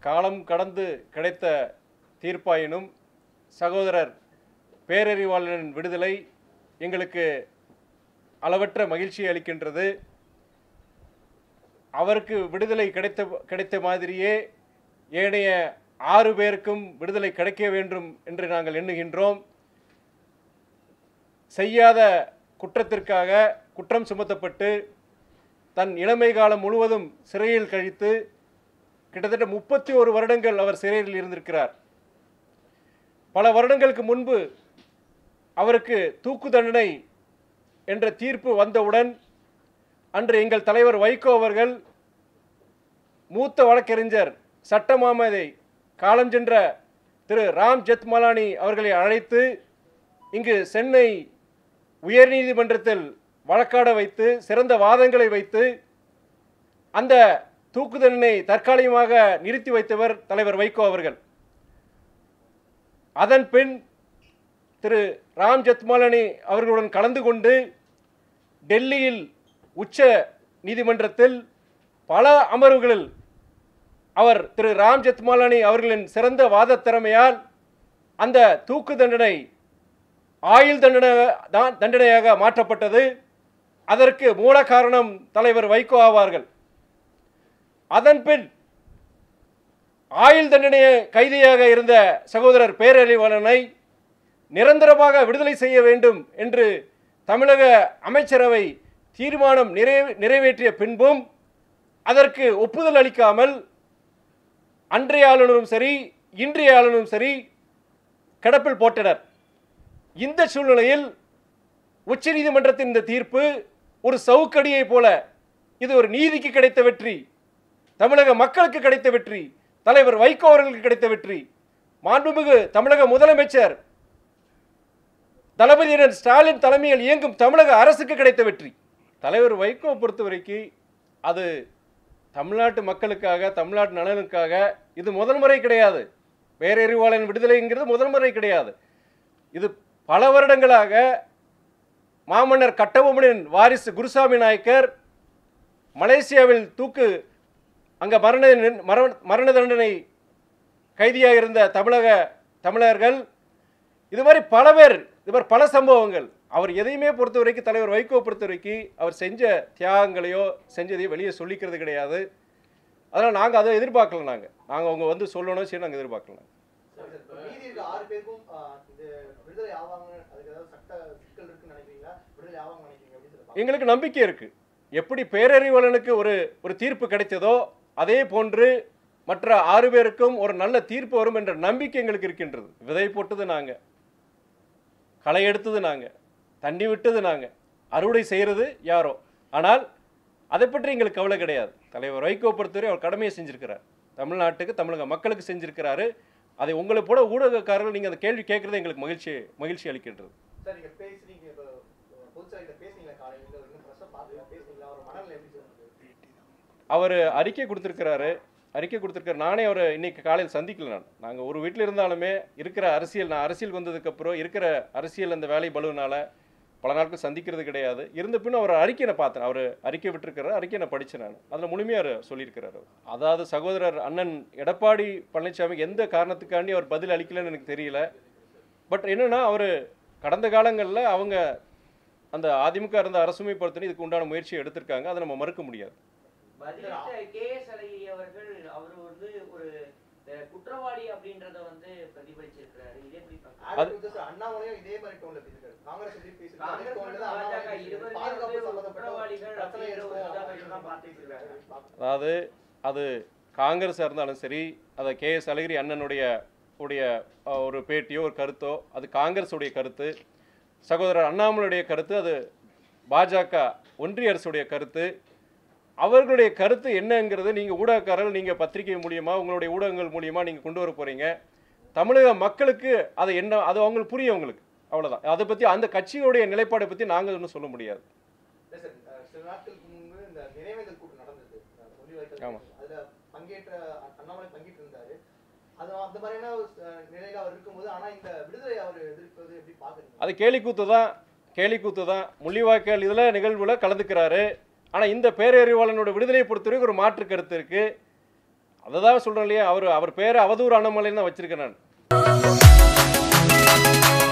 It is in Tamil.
காலம் கடந்து கிடைத்த தீர்ப்பாயினும் சகோதரர் பேரறிவாளனின் விடுதலை எங்களுக்கு அளவற்ற மகிழ்ச்சியை அளிக்கின்றது அவருக்கு விடுதலை கிடைத்த கிடைத்த மாதிரியே ஏனைய ஆறு பேருக்கும் விடுதலை கிடைக்க வேண்டும் என்று நாங்கள் எண்ணுகின்றோம் செய்யாத குற்றத்திற்காக குற்றம் சுமத்தப்பட்டு தன் இளமை காலம் முழுவதும் சிறையில் கழித்து கிட்டத்தட்ட முப்பத்தி ஒரு வருடங்கள் அவர் சிறையில் இருந்திருக்கிறார் பல வருடங்களுக்கு முன்பு அவருக்கு தூக்கு தண்டனை என்ற தீர்ப்பு வந்தவுடன் அன்று எங்கள் தலைவர் வைகோ அவர்கள் மூத்த வழக்கறிஞர் சட்டமாமதை காலம் சென்ற திரு ராம் ஜெத்மலானி அவர்களை அழைத்து இங்கு சென்னை உயர்நீதிமன்றத்தில் வழக்காட வைத்து சிறந்த வாதங்களை வைத்து அந்த தூக்கு தண்டனை தற்காலிகமாக நிறுத்தி வைத்தவர் தலைவர் வைகோ அவர்கள் அதன் பின் திரு ராம் ஜெத்மலானி அவர்களுடன் கலந்து கொண்டு டெல்லியில் உச்ச நீதிமன்றத்தில் பல அமர்வுகளில் அவர் திரு ராம் ஜெத்மலானி அவர்களின் சிறந்த வாத திறமையால் அந்த தூக்கு தண்டனை ஆயுள் தண்டனை தான் தண்டனையாக மாற்றப்பட்டது அதற்கு மூல காரணம் தலைவர் வைகோ ஆவார்கள் அதன்பின் ஆயுள் தண்டனை கைதியாக இருந்த சகோதரர் பேரறிவாளனை நிரந்தரமாக விடுதலை செய்ய வேண்டும் என்று தமிழக அமைச்சரவை தீர்மானம் நிறைவே நிறைவேற்றிய பின்பும் அதற்கு ஒப்புதல் அளிக்காமல் அன்றைய ஆளுநரும் சரி இன்றைய ஆளுநரும் சரி கிடப்பில் போட்டனர் இந்த சூழ்நிலையில் உச்சநீதிமன்றத்தின் இந்த தீர்ப்பு ஒரு சவுக்கடியை போல இது ஒரு நீதிக்கு கிடைத்த வெற்றி தமிழக மக்களுக்கு கிடைத்த வெற்றி தலைவர் வைகோ அவர்களுக்கு கிடைத்த வெற்றி மாண்புமிகு தமிழக முதலமைச்சர் தளபதியினர் ஸ்டாலின் தலைமையில் இயங்கும் தமிழக அரசுக்கு கிடைத்த வெற்றி தலைவர் வைகோ பொறுத்த வரைக்கும் அது தமிழ்நாட்டு மக்களுக்காக தமிழ்நாட்டு நலனுக்காக இது முதல் முறை கிடையாது பேரறிவாளன் விடுதலைங்கிறது முதல் முறை கிடையாது இது பல வருடங்களாக மாமன்னர் கட்டபொம்மனின் வாரிசு குருசாமி நாயக்கர் மலேசியாவில் தூக்கு அங்கே மரண மரண மரண தண்டனை கைதியாக இருந்த தமிழக தமிழர்கள் இது மாதிரி பல பேர் இது மாதிரி பல சம்பவங்கள் அவர் எதையுமே பொறுத்த வரைக்கும் தலைவர் வைகோ பொறுத்த வரைக்கும் அவர் செஞ்ச தியாகங்களையோ செஞ்சதையோ வெளியே சொல்லிக்கிறது கிடையாது அதனால் நாங்கள் அதை எதிர்பார்க்கல நாங்கள் நாங்கள் அவங்க வந்து சொல்லணும் சரி நாங்கள் எதிர்பார்க்கல இப்ப மீதி இருக்க ஆறு பேருக்கும் ஆஹ், இது விடுதலை ஆவாங்க அதுக்கு ஏதாவது சட்ட சிக்கல் இருக்குன்னு நினைக்கிறீங்களா விடுதலை ஆவாங்க நினைக்கிறீங்க அப்படின்னு சொல்லி எங்களுக்கு நம்பிக்கை இருக்கு எப்படி பேரறிவாளனுக்கு ஒரு ஒரு தீர்ப்பு கிடைத்ததோ அதே போன்று மற்ற ஆறு பேருக்கும் ஒரு நல்ல தீர்ப்பு வரும் என்ற நம்பிக்கை எங்களுக்கு இருக்கின்றது விதை போட்டது நாங்கள் களை எடுத்தது நாங்கள் தண்ணி விட்டது நாங்கள் அறுவடை செய்கிறது யாரோ ஆனால் அதை பற்றி எங்களுக்கு கவலை கிடையாது தலைவர் வைகோ பொறுத்தவரை அவர் கடமையை செஞ்சிருக்கிறார் தமிழ்நாட்டுக்கு தமிழக மக்களுக்கு செஞ்சிருக்கிறாரு அதை உங்களை போல ஊடகக்காரர்கள் நீங்கள் அந்த கேள்வி கேட்குறது எங்களுக்கு மகிழ்ச்சி மகிழ்ச்சி அளிக்கின்றது சார் நீங்க பேசுனீங்க இப்போ பொதுச்சாலையில பேசுனீங்களா காலையில இருந்து இன்னும் ஃப்ரெஷ்ஷாக பார்த்து பேசுனீங்களா ஒரு மனநிலை எப்படி சார் இருக்கு? அவர் அறிக்கை கொடுத்துருக்கிறாரு அறிக்கை கொடுத்துருக்காரு நானே அவரை இன்னைக்கு காலையில் சந்திக்கல நான் நாங்கள் ஒரு வீட்டில் இருந்தாலுமே இருக்கிற அரசியல் நான் அரசியல் வந்ததுக்கப்புறம் இருக்கிற அரசியல் அந்த வேலை பலுவினால பல நாட்கள் சந்திக்கிறது கிடையாது இருந்த பின்னும் அவர் அறிக்கை நான் பார்த்தேன் அவர் அறிக்கை விட்டுருக்கிறார் அறிக்கை நான் படித்தேன் நான் அதில் முழுமையாக அவர் சொல்லியிருக்கிறார் அவர். அதாவது சகோதரர் அண்ணன் எடப்பாடி பழனிசாமி எந்த காரணத்துக்காண்டி அவர் பதில் அளிக்கலைன்னு எனக்கு தெரியல பட் என்னன்னா அவர் கடந்த காலங்களில் அவங்க அந்த அதிமுக இருந்த அரசுமை பொறுத்தவரை இதுக்கு உண்டான முயற்சியை எடுத்திருக்காங்க அதை நம்ம மறுக்க முடியாது பதிலிட்ட கே எஸ் அழகிரி அவர்கள் அவர் வந்து ஒரு அஹ், குற்றவாளி அப்படின்றத வந்து பிரதிபலிச்சிருக்கிறாரு இதே எப்படி பார்க்கறீங்க? ஆளுக்கு வந்து சார் அண்ணாமலையும் இதே மாதிரி டோன்ல பேசிருக்காரு காங்கிரஸ் எப்படி பேசிருக்காரு அதே காங்கிரஸ் டோன்ல மற்றும் தான் அண்ணாமலை பாஜக பேசியிருக்காரு. இருவருமே பாதுகாப்பு வந்து சம்பந்தப்பட்ட குற்றவாளிகள் பிரச்சனை அப்படிங்கிற ஒரு இருக்கும் இதாக தான் பார்த்துட்டு இருக்காங்க. அதாவது அது காங்கிரஸாக இருந்தாலும் சரி அதை கே எஸ் அழகிரி அண்ணனுடைய உடைய அஹ், ஒரு பேட்டியோ ஒரு கருத்தோ அது காங்கிரஸுடைய கருத்து சகோதரர் அண்ணாமலையுடைய கருத்து அது பாஜக ஒன்றிய அரசுடைய கருத்து அவர்களுடைய கருத்து என்னங்கிறது நீங்கள் ஊடகக்காரர்கள் நீங்கள் பத்திரிகை மூலியமாக உங்களுடைய ஊடகங்கள் மூலியமாக நீங்கள் கொண்டு வர போகிறீங்க தமிழக மக்களுக்கு அது என்ன அது அவங்களுக்கு புரியும் அவங்களுக்கு அவ்வளோதான் அதை பற்றி அந்த கட்சியுடைய நிலைப்பாடை பற்றி நாங்கள் ஒன்றும் சொல்ல முடியாது இல்ல சார் அஹ், சில நாட்களுக்கு முன்பு இந்த நினைவேந்தல் கூட்டம் நடந்தது அஹ், சொல்லி வைத்தல் ஆமா. அதுல பங்கேற்ற அ- அண்ணாமலை பங்கேற்று இருந்தாரு அது அந்த மாதிரியான ஒரு, அஹ், நிலையில அவர் இருக்கும்போது ஆனா இந்த விடுதலை அவர் எதிர்ப்பது எப்படி பாக்குறீங்க அது கேலிக்கூத்து தான் கேலிக்கூத்து தான் முள்ளிவாய்க்கால் இதில் நிகழ்வில் கலந்துக்கிறாரு ஆனால் இந்த பேரறிவாளனோட விடுதலையை பொறுத்தவரைக்கும் ஒரு மாற்று கருத்து இருக்குது அதை தான் சொல்கிறேன் இல்லையா அவர் அவர் பேரை அவதூறு அண்ணாமலைன்னு தான் வச்சிருக்கேன் நான்